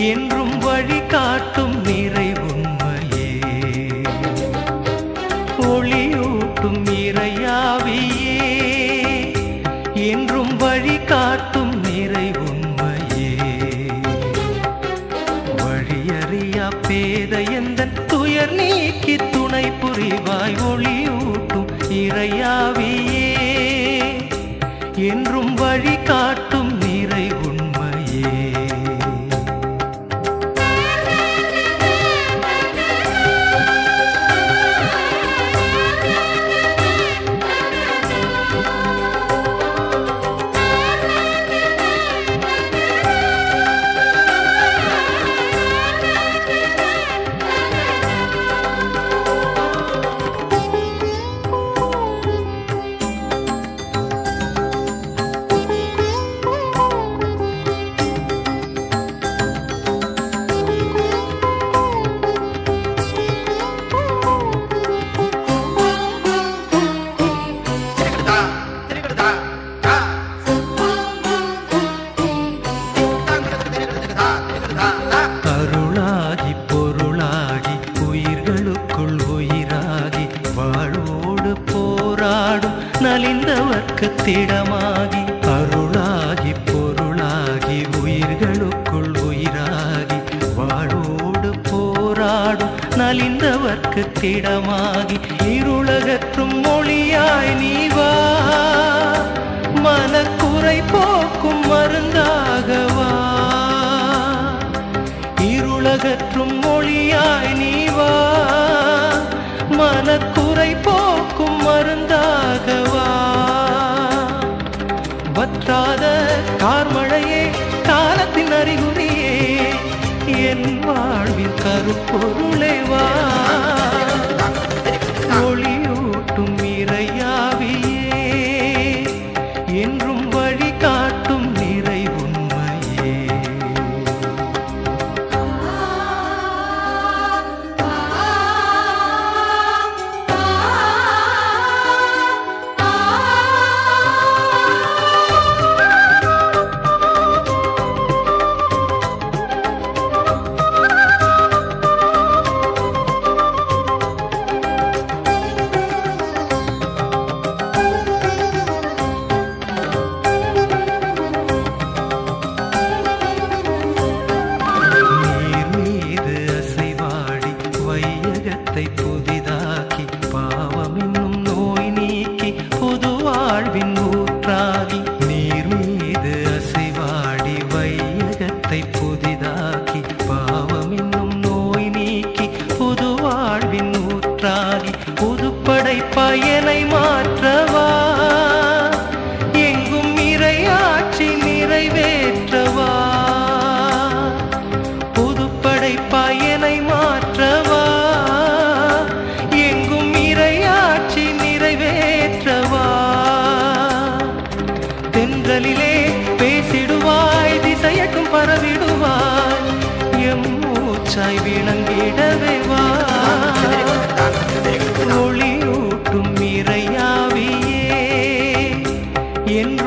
என்றும் வழி காட்டும் நிறை உண்மையே ஒளியூட்டும் இறையாவியே என்றும் வழி காட்டும் நிறை உண்மையே வழியறியா பேதையந்தன் துயர் நீக்கி துணை புரிவாய் ஒளியூட்டும் இறையாவியே என்றும் வழி காட்டும் நிறை உண்மையே திருக்கிடுதா திருக்கிடுதா தா தாங்கிடுது திருக்கிடுதா திருக்கிடுதா தா அருளாகி பொருளாகி உயிர்களுக்குள் உயிராகி வாழ்வோடு போராடும் நலிந்தவர்க்கு திடமாகி அருளாகி பொருளாகி உயிர்களுக்குள் உயிராகி வாழ்வோடு போராடும் நலிந்தவர்க்கு திடமாகி இருளகற்றும் மொழியாய் நீ வா மனக்குறை போக்கும் மருந்தாகவா இருளகற்றும் மொழியாய் நீ வா மனக்குறை போக்கும் மருந்தாகவா வற்றாத கார்மழையே காலத்தின் அறிகுறியே என் வாழ்வின் கருப்பொருளே வா ஒளியூட்டும் இறையாவியே என்றும் வழி காட்டும் நிறை உண்மையே நீர் மீது அசைவாடி வையகத்தை புதிதாக்கி பாவம் என்னும் நோய் நீக்கி புது வாழ்வின் ஊற்றாகி நீர் மீது அசைவாடி வையகத்தை புதிதாக்கி பாவம் என்னும் நோய் நீக்கி புது வாழ்வின் ஊற்றாகி புதுப்படை பயனை மாற்றவா எங்கும் இறையாட்சி நிறைவேற்றவா புதுப்படை பயனை மாற்றவா எங்கும் இறையாட்சி நிறைவேற்றவா தென்றலிலே பேசிடுவாய் திசையக்கும் பரவிடுவாய் எம் மூச்சாய் விளங்கிடவே வா ஒளியூட்டும் இறையாவியே என்று